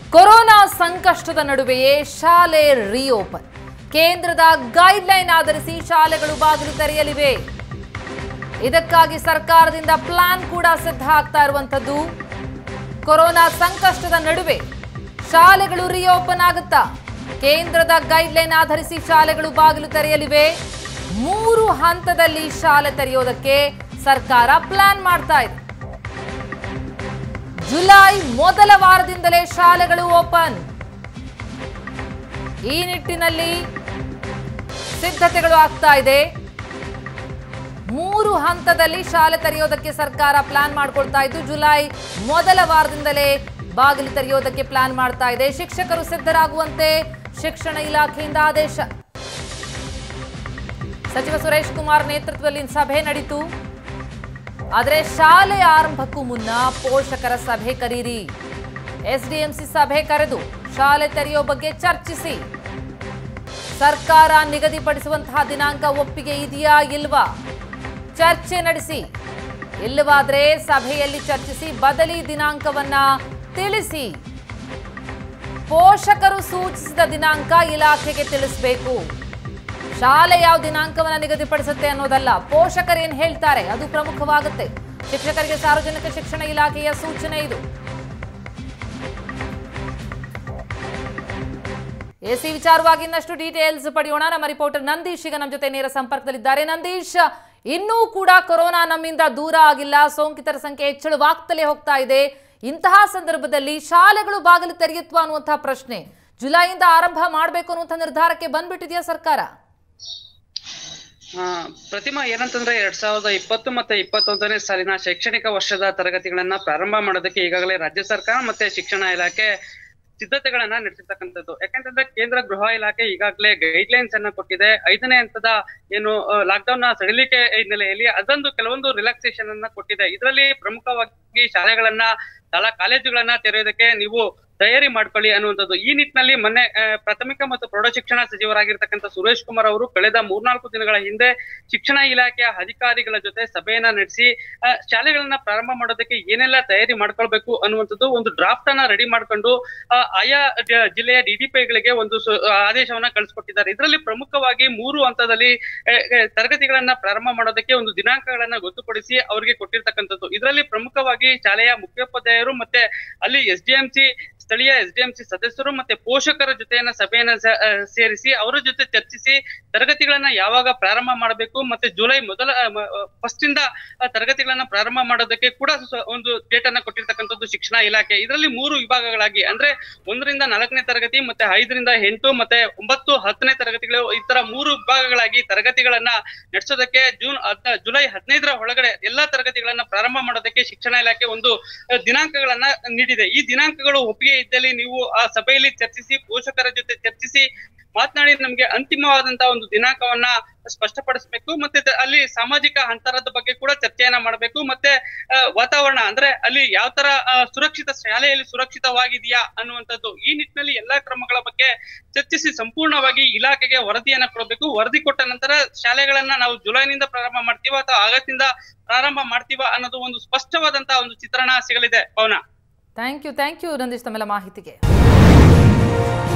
corona ಸಂಕಷ್ಟದ ನಡುವೆಯೇ ಶಾಲೆ ರಿಓಪನ್ ಕೇಂದ್ರದ ಗೈಡ್ಲೈನ್ ಆಧರಿಸಿ ಶಾಲೆಗಳು ಬಾಗಿಲು ತೆರೆಯಲಿವೆ ಇದಕ್ಕಾಗಿ ಸರ್ಕಾರದಿಂದ ಪ್ಲಾನ್ ಕೂಡ ಸಿದ್ಧ ಆಗ್ತಾ ಇರುವಂಥದ್ದು ಕೊರೋನಾ ಸಂಕಷ್ಟದ ನಡುವೆ ಶಾಲೆಗಳು ರಿಓಪನ್ ಆಗುತ್ತಾ ಕೇಂದ್ರದ ಗೈಡ್ಲೈನ್ ಆಧರಿಸಿ ಶಾಲೆಗಳು ಬಾಗಿಲು ತೆರೆಯಲಿವೆ ಮೂರು ಹಂತದಲ್ಲಿ ಶಾಲೆ ತೆರೆಯೋದಕ್ಕೆ ಸರ್ಕಾರ ಪ್ಲಾನ್ ಮಾಡ್ತಾ ಇದೆ ಜುಲೈ ಮೊದಲ ವಾರದಿಂದಲೇ ಶಾಲೆಗಳು ಓಪನ್ ಈ ನಿಟ್ಟಿನಲ್ಲಿ ಸಿದ್ಧತೆಗಳು ಆಗ್ತಾ ಇದೆ ಮೂರು ಹಂತದಲ್ಲಿ ಶಾಲೆ ತೆರೆಯೋದಕ್ಕೆ ಸರ್ಕಾರ ಪ್ಲಾನ್ ಮಾಡ್ಕೊಳ್ತಾ ಇದ್ದು ಜುಲೈ ಮೊದಲ ವಾರದಿಂದಲೇ ಬಾಗಿಲು ತೆರೆಯೋದಕ್ಕೆ ಪ್ಲಾನ್ ಮಾಡ್ತಾ ಇದೆ ಶಿಕ್ಷಕರು ಸಿದ್ಧರಾಗುವಂತೆ ಶಿಕ್ಷಣ ಇಲಾಖೆಯಿಂದ ಆದೇಶ ಸಚಿವ ಸುರೇಶ್ ಕುಮಾರ್ ನೇತೃತ್ವದಲ್ಲಿ ಸಭೆ ನಡೀತು ಆದರೆ ಶಾಲೆ ಆರಂಭಕ್ಕೂ ಮುನ್ನ ಪೋಷಕರ ಸಭೆ ಕರೀರಿ ಎಸ್ಡಿಎಂಸಿ ಸಭೆ ಕರೆದು ಶಾಲೆ ತೆರೆಯೋ ಬಗ್ಗೆ ಚರ್ಚಿಸಿ ಸರ್ಕಾರ ನಿಗದಿಪಡಿಸುವಂತಹ ದಿನಾಂಕ ಒಪ್ಪಿಗೆ ಇದೆಯಾ ಇಲ್ವಾ ಚರ್ಚೆ ನಡೆಸಿ ಇಲ್ಲವಾದ್ರೆ ಸಭೆಯಲ್ಲಿ ಚರ್ಚಿಸಿ ಬದಲಿ ದಿನಾಂಕವನ್ನ ತಿಳಿಸಿ ಪೋಷಕರು ಸೂಚಿಸಿದ ದಿನಾಂಕ ಇಲಾಖೆಗೆ ತಿಳಿಸಬೇಕು ಶಾಲೆ ಯಾವ ದಿನಾಂಕವನ್ನ ನಿಗದಿಪಡಿಸುತ್ತೆ ಅನ್ನೋದಲ್ಲ ಪೋಷಕರು ಏನ್ ಹೇಳ್ತಾರೆ ಅದು ಪ್ರಮುಖವಾಗುತ್ತೆ ಶಿಕ್ಷಕರಿಗೆ ಸಾರ್ವಜನಿಕ ಶಿಕ್ಷಣ ಇಲಾಖೆಯ ಸೂಚನೆ ಇದು ಎಸಿ ವಿಚಾರವಾಗಿ ಇನ್ನಷ್ಟು ಡೀಟೇಲ್ಸ್ ಪಡೆಯೋಣ ನಮ್ಮ ರಿಪೋರ್ಟರ್ ನಂದೀಶ್ ಈಗ ನಮ್ಮ ಜೊತೆ ನೇರ ಸಂಪರ್ಕದಲ್ಲಿದ್ದಾರೆ ನಂದೀಶ್ ಇನ್ನೂ ಕೂಡ ಕೊರೋನಾ ನಮ್ಮಿಂದ ದೂರ ಆಗಿಲ್ಲ ಸೋಂಕಿತರ ಸಂಖ್ಯೆ ಹೆಚ್ಚಳವಾಗ್ತಲೇ ಹೋಗ್ತಾ ಇದೆ ಇಂತಹ ಸಂದರ್ಭದಲ್ಲಿ ಶಾಲೆಗಳು ಬಾಗಿಲು ತೆರೆಯುತ್ವಾ ಅನ್ನುವಂತಹ ಪ್ರಶ್ನೆ ಜುಲೈಯಿಂದ ಆರಂಭ ಮಾಡಬೇಕು ಅನ್ನುವಂಥ ನಿರ್ಧಾರಕ್ಕೆ ಬಂದ್ಬಿಟ್ಟಿದೆಯಾ ಸರ್ಕಾರ ಆ, ಪ್ರತಿಮಾ ಏನಂತಂದ್ರೆ ಎರಡ್ ಸಾವಿರದ ಇಪ್ಪತ್ತು ಮತ್ತೆ ಇಪ್ಪತ್ತೊಂದನೇ ಸಾಲಿನ ಶೈಕ್ಷಣಿಕ ವರ್ಷದ ತರಗತಿಗಳನ್ನ ಪ್ರಾರಂಭ ಮಾಡೋದಕ್ಕೆ ಈಗಾಗಲೇ ರಾಜ್ಯ ಸರ್ಕಾರ ಮತ್ತೆ ಶಿಕ್ಷಣ ಇಲಾಖೆ ಸಿದ್ಧತೆಗಳನ್ನ ನಡೆಸಿರ್ತಕ್ಕಂಥದ್ದು ಯಾಕಂತಂದ್ರೆ ಕೇಂದ್ರ ಗೃಹ ಇಲಾಖೆ ಈಗಾಗಲೇ ಗೈಡ್ ಲೈನ್ಸ್ ಅನ್ನ ಕೊಟ್ಟಿದೆ ಐದನೇ ಹಂತದ ಏನು ಲಾಕ್ಡೌನ್ ನ ಸಡಿಲಿಕೆ ಹಿನ್ನೆಲೆಯಲ್ಲಿ ಅದೊಂದು ಕೆಲವೊಂದು ರಿಲ್ಯಾಕ್ಸೇಷನ್ ಅನ್ನ ಕೊಟ್ಟಿದೆ ಇದರಲ್ಲಿ ಪ್ರಮುಖವಾಗಿ ಶಾಲೆಗಳನ್ನ ಶಾಲಾ ಕಾಲೇಜುಗಳನ್ನ ತೆರೆಯೋದಕ್ಕೆ ನೀವು ತಯಾರಿ ಮಾಡ್ಕೊಳ್ಳಿ ಅನ್ನುವಂಥದ್ದು ಈ ನಿಟ್ಟಿನಲ್ಲಿ ಮೊನ್ನೆ ಆ, ಪ್ರಾಥಮಿಕ ಮತ್ತು ಪ್ರೌಢಶಿಕ್ಷಣ ಸಚಿವರಾಗಿರ್ತಕ್ಕಂಥ ಸುರೇಶ್ ಕುಮಾರ್ ಅವರು ಕಳೆದ ಮೂರ್ನಾಲ್ಕು ದಿನಗಳ ಹಿಂದೆ ಶಿಕ್ಷಣ ಇಲಾಖೆಯ ಅಧಿಕಾರಿಗಳ ಜೊತೆ ಸಭೆಯನ್ನ ನಡೆಸಿ ಆ, ಶಾಲೆಗಳನ್ನ ಪ್ರಾರಂಭ ಮಾಡೋದಕ್ಕೆ ಏನೆಲ್ಲ ತಯಾರಿ ಮಾಡ್ಕೊಳ್ಬೇಕು ಅನ್ನುವಂಥದ್ದು ಒಂದು ಡ್ರಾಫ್ಟ್ ಅನ್ನ ರೆಡಿ ಮಾಡ್ಕೊಂಡು ಆ, ಆಯಾ ಜ- ಜಿಲ್ಲೆಯ ಡಿಡಿಪಿಗಳಿಗೆ ಒಂದು ಸು- ಆ, ಆದೇಶವನ್ನ ಕಳಿಸ್ಕೊಟ್ಟಿದ್ದಾರೆ ಇದರಲ್ಲಿ ಪ್ರಮುಖವಾಗಿ ಮೂರು ಹಂತದಲ್ಲಿ ಆ, ಆ, ತರಗತಿಗಳನ್ನ ಪ್ರಾರಂಭ ಮಾಡೋದಕ್ಕೆ ಒಂದು ದಿನಾಂಕಗಳನ್ನ ಗೊತ್ತುಪಡಿಸಿ ಅವರಿಗೆ ಕೊಟ್ಟಿರ್ತಕ್ಕಂಥದ್ದು ಇದರಲ್ಲಿ ಪ್ರಮುಖವಾಗಿ ಶಾಲೆಯ ಮುಖ್ಯೋಪಾಧ್ಯಾಯರು ಮತ್ತೆ ಅಲ್ಲಿ ಎಸ್ ಡಿ ಎಂ ಸಿ ಸ್ಥಳೀಯ ಎಸ್ ಡಿ ಎಂ ಸಿ ಸದಸ್ಯರು ಮತ್ತೆ ಪೋಷಕರ ಜೊತೆಯನ್ನ ಸಭೆಯನ್ನ ಸ- ಆ, ಸೇರಿಸಿ ಅವರ ಜೊತೆ ಚರ್ಚಿಸಿ ತರಗತಿಗಳನ್ನ ಯಾವಾಗ ಪ್ರಾರಂಭ ಮಾಡಬೇಕು ಮತ್ತೆ ಜುಲೈ ಮೊದಲ ಫಸ್ಟ್ ಇಂದ ಆ, ತರಗತಿಗಳನ್ನ ಪ್ರಾರಂಭ ಮಾಡೋದಕ್ಕೆ ಕೂಡ ಸ- ಒಂದು ಡೇಟ್ ಅನ್ನ ಕೊಟ್ಟಿರ್ತಕ್ಕಂಥದ್ದು ಶಿಕ್ಷಣ ಇಲಾಖೆ ಇದರಲ್ಲಿ ಮೂರು ವಿಭಾಗಗಳಾಗಿ ಅಂದ್ರೆ ಒಂದರಿಂದ ನಾಲ್ಕನೇ ತರಗತಿ ಮತ್ತೆ ಐದರಿಂದ ಎಂಟು ಮತ್ತೆ ಒಂಬತ್ತು ಹತ್ತನೇ ತರಗತಿಗಳು ಈ ತರ ಮೂರು ವಿಭಾಗಗಳಾಗಿ ತರಗತಿಗಳನ್ನ ನಡೆಸೋದಕ್ಕೆ ಜೂನ್ ಹದ್ನ- ಜುಲೈ ಹದಿನೈದರ ಒಳಗಡೆ ಎಲ್ಲಾ ತರಗತಿಗಳನ್ನ ಪ್ರಾರಂಭ ಮಾಡೋದಕ್ಕೆ ಶಿಕ್ಷಣ ಇಲಾಖೆ ಒಂದು ಆ, ದಿನಾಂಕಗಳನ್ನ ನೀಡಿದೆ ಈ ದಿನಾಂಕಗಳು ಒಪ್ಪಿಗೆ ಇದ್ದಲ್ಲಿ ನೀವು ಆ ಸಭೆಯಲ್ಲಿ ಚರ್ಚಿಸಿ ಪೋಷಕರ ಜೊತೆ ಚರ್ಚಿಸಿ ಮಾತನಾಡಿ ನಮ್ಗೆ ಅಂತಿಮವಾದಂತಹ ಒಂದು ದಿನಾಂಕವನ್ನ ಸ್ಪಷ್ಟಪಡಿಸಬೇಕು ಮತ್ತೆ ತ- ಅಲ್ಲಿ ಸಾಮಾಜಿಕ ಅಂತರದ ಬಗ್ಗೆ ಕೂಡ ಚರ್ಚೆಯನ್ನ ಮಾಡಬೇಕು ಮತ್ತೆ ಆ, ವಾತಾವರಣ ಅಂದ್ರೆ ಅಲ್ಲಿ ಯಾವ ತರ ಆ, ಸುರಕ್ಷಿತ ಶಾಲೆಯಲ್ಲಿ ಸುರಕ್ಷಿತವಾಗಿದೆಯಾ ಅನ್ನುವಂಥದ್ದು ಈ ನಿಟ್ಟಿನಲ್ಲಿ ಎಲ್ಲಾ ಕ್ರಮಗಳ ಬಗ್ಗೆ ಚರ್ಚಿಸಿ ಸಂಪೂರ್ಣವಾಗಿ ಇಲಾಖೆಗೆ ವರದಿಯನ್ನ ಕೊಡಬೇಕು ವರದಿ ಕೊಟ್ಟ ನಂತರ ಶಾಲೆಗಳನ್ನ ನಾವು ಜುಲೈನಿಂದ ಪ್ರಾರಂಭ ಮಾಡ್ತೀವ ಅಥವಾ ಆಗಸ್ಟ್ ಇಂದ ಪ್ರಾರಂಭ ಮಾಡ್ತೀವ ಅನ್ನೋದು ಒಂದು ಸ್ಪಷ್ಟವಾದಂತಹ ಒಂದು ಚಿತ್ರಣ ಸಿಗಲಿದೆ Pavana thank you thank you Nandeesh ತಮ್ಮೆಲ್ಲ ಮಾಹಿತಿಗೆ